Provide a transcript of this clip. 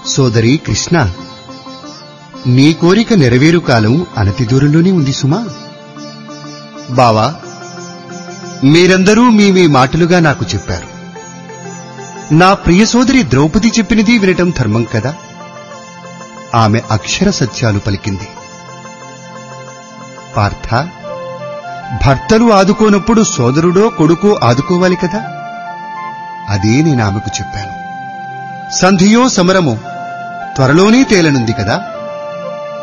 సోదరి కృష్ణ నీ కోరిక నెరవేరు కాలం అనతి దూరంలోనే ఉంది సుమా బావా మీరందరూ మీ మీ మాటలుగా నాకు చెప్పారు నా ప్రియ సోదరి ద్రౌపది చెప్పినది వినటం ధర్మం కదా ఆమె అక్షర సత్యాలు పలికింది పార్థ భర్తలు ఆదుకోనప్పుడు సోదరుడో కొడుకో ఆదుకోవాలి కదా అదే నేను ఆమెకు చెప్పాను సంధియో సమరమో త్వరలోనే తేలనుంది కదా